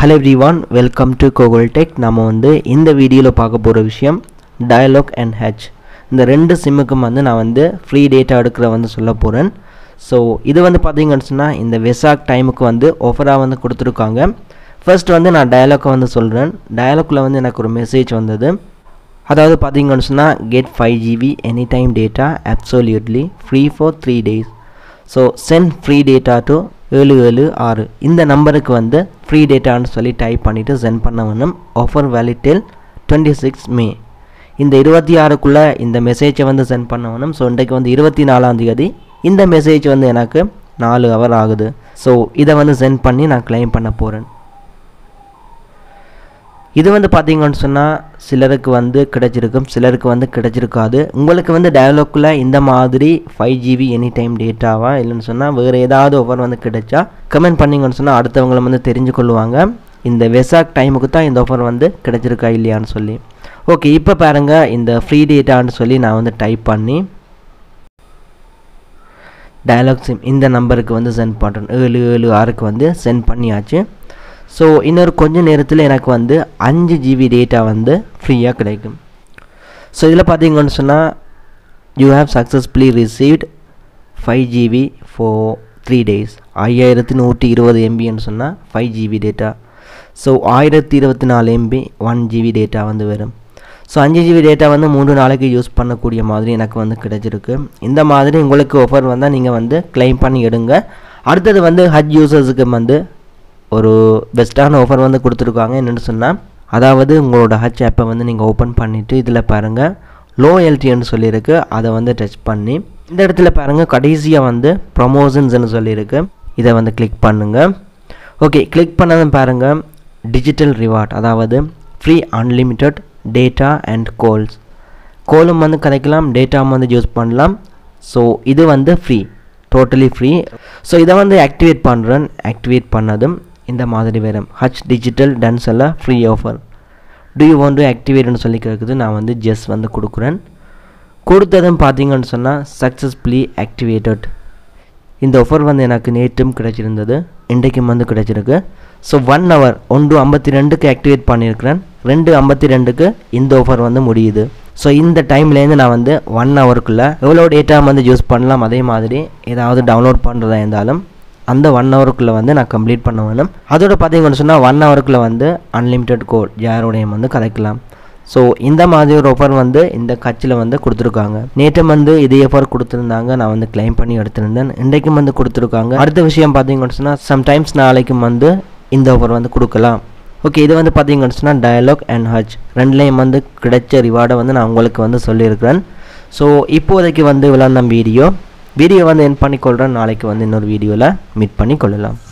hello everyone welcome to Gokul tech நம்ம வந்து இந்த வீடியோவில் பார்க்க போகிற விஷயம் டயலாக் அண்ட் ஹேட்ச் இந்த ரெண்டு சிம்முக்கும் வந்து நான் வந்து ஃப்ரீ டேட்டா எடுக்கிற வந்து சொல்ல போகிறேன் ஸோ இது வந்து பார்த்தீங்கன்னு சொன்னால் இந்த வெசாக் டைமுக்கு வந்து ஆஃபராக வந்து கொடுத்துருக்காங்க ஃபர்ஸ்ட் வந்து நான் டயலாக்கை வந்து சொல்கிறேன் டயலாக்கில் வந்து எனக்கு ஒரு மெசேஜ் வந்தது அதாவது பார்த்தீங்கன்னு சொன்னால் get five GB any time data absolutely free for three days so send free data to ஏழு ஏழு ஆறு இந்த நம்பருக்கு வந்து ஃப்ரீ டேட்டான்னு சொல்லி டைப் பண்ணிவிட்டு சென்ட் பண்ண வேணும் offer valid till twenty six May இந்த இருபத்தி ஆறுக்குள்ளே இந்த மெசேஜை வந்து சென்ட் பண்ண வேணும் ஸோ இன்றைக்கு வந்து இருபத்தி நாலாம் தேதி இந்த மெசேஜ் வந்து எனக்கு நாலு ஹவர் ஆகுது ஸோ இதை வந்து சென்ட் பண்ணி நான் க்ளைம் பண்ண போகிறேன் இது வந்து பார்த்தீங்கன்னு சொன்னால் சிலருக்கு வந்து கிடைச்சிருக்கும் சிலருக்கு வந்து கிடைச்சிருக்காது உங்களுக்கு வந்து டயலாக்கில் இந்த மாதிரி ஃபைவ் ஜிபி எனி டைம் டேட்டாவா இல்லைன்னு சொன்னால் வேறு ஏதாவது ஒவ்வொரு வந்து கிடைச்சா கமெண்ட் பண்ணிங்கன்னு சொன்னால் அடுத்தவங்களை வந்து தெரிஞ்சு கொள்ளுவாங்க இந்த வெசாக் டைமுக்கு தான் இந்த ஆஃபர் வந்து கிடைச்சிருக்கா இல்லையான்னு சொல்லி ஓகே இப்போ பாருங்கள் இந்த ஃப்ரீ டேட்டான்னு சொல்லி நான் வந்து டைப் பண்ணி டயலாக் சிம் இந்த நம்பருக்கு வந்து சென்ட் பண்ணுறேன் ஏழு ஏழு ஆறுக்கு வந்து சென்ட் பண்ணியாச்சு ஸோ இன்னொரு கொஞ்ச நேரத்தில் எனக்கு வந்து அஞ்சு ஜிபி டேட்டா வந்து ஃப்ரீயாக கிடைக்கும் ஸோ இதில் பார்த்தீங்கன்னு சொன்னால் you have successfully received five GB for three days ஐயாயிரத்தி நூற்றி இருபது எம்பின்னு சொன்னால் ஃபைவ் ஜிபி டேட்டா ஸோ ஆயிரத்தி இருபத்தி நாலு எம்பி ஒன் ஜிபி டேட்டா வந்து வரும் ஸோ அஞ்சு ஜிபி டேட்டா வந்து மூணு நாளைக்கு யூஸ் பண்ணக்கூடிய மாதிரி எனக்கு வந்து கிடைச்சிருக்கு இந்த மாதிரி உங்களுக்கு ஆஃபர் வந்தால் நீங்கள் வந்து கிளைம் பண்ணி எடுங்க அடுத்தது வந்து ஹஜ் யூசர்ஸுக்கு வந்து ஒரு பெஸ்ட்டான ஆஃபர் வந்து கொடுத்துருக்காங்க என்னென்னு சொன்னால் அதாவது உங்களோட ஹச் ஆப்பை வந்து நீங்கள் ஓப்பன் பண்ணிவிட்டு இதில் பாருங்கள் லோ எல்டின்னு சொல்லியிருக்கு அதை வந்து டச் பண்ணி இந்த இடத்துல பாருங்கள் கடைசியாக வந்து ப்ரொமோஷன்ஸ்னு சொல்லியிருக்கு இதை வந்து கிளிக் பண்ணுங்கள் ஓகே கிளிக் பண்ணதும் பாருங்கள் டிஜிட்டல் ரிவார்ட் அதாவது free unlimited data and calls கோலும் வந்து கிடைக்கலாம் டேட்டாவும் வந்து யூஸ் பண்ணலாம் ஸோ இது வந்து ஃப்ரீ டோட்டலி ஃப்ரீ ஸோ இதை வந்து ஆக்டிவேட் பண்ணுறேன் ஆக்டிவேட் பண்ணதும் இந்த மாதிரி வரும் ஹச் டிஜிட்டல் டன்ஸ் எல்லாம் free offer do you want to ஆக்டிவேட்னு சொல்லி கேட்குது நான் வந்து ஜெஸ் வந்து கொடுக்குறேன் கொடுத்ததும் பார்த்தீங்கன்னு சொன்னால் சக்ஸஸ்ஃபுல்லி ஆக்டிவேட்டட் இந்த ஆஃபர் வந்து எனக்கு நேற்றும் கிடைச்சிருந்தது இன்றைக்கும் வந்து கிடைச்சிருக்கு ஸோ ஒன் ஹவர் ஒன்று ஐம்பத்தி ரெண்டுக்கு ஆக்டிவேட் பண்ணியிருக்கிறேன் ரெண்டு ஐம்பத்தி ரெண்டுக்கு இந்த ஆஃபர் வந்து முடியுது ஸோ இந்த டைம்லேருந்து நான் வந்து ஒன் ஹவருக்குள்ளே எவ்வளோ டேட்டா வந்து யூஸ் பண்ணலாம் அதே மாதிரி ஏதாவது டவுன்லோட் பண்ணுறதா இருந்தாலும் அந்த ஒன் ஹவருக்குள்ளே வந்து நான் கம்ப்ளீட் பண்ண வேணும் அதோட பார்த்தீங்கன்னு சொன்னால் ஒன் ஹவருக்குள்ளே வந்து அன்லிமிட்டெட் கோட் யாரோடையும் வந்து கதைக்கலாம் ஸோ இந்த மாதிரி ஒரு ஆஃபர் வந்து இந்த கட்சியில் வந்து கொடுத்துருக்காங்க நேற்று வந்து இதே ஆஃபர் கொடுத்துருந்தாங்க நான் வந்து கிளைம் பண்ணி எடுத்திருந்தேன் இன்றைக்கும் வந்து கொடுத்துருக்காங்க அடுத்த விஷயம் பார்த்தீங்கன்னு சொன்னால் சம்டைம்ஸ் நாளைக்கும் வந்து இந்த ஆஃபர் வந்து கொடுக்கலாம் ஓகே இது வந்து பார்த்தீங்கன்னு சொன்னால் டயலாக் அண்ட் ஹச் ரெண்டுலேயும் வந்து கிடைச்ச ரிவார்டை வந்து நான் உங்களுக்கு வந்து சொல்லியிருக்கிறேன் ஸோ இப்போதைக்கு வந்து விளாண்ட வீடியோ வீடியோ வந்து என் பண்ணிக்கொள்கிறேன் நாளைக்கு வந்து இன்னொரு வீடியோவில் மீட் பண்ணி கொள்ளலாம்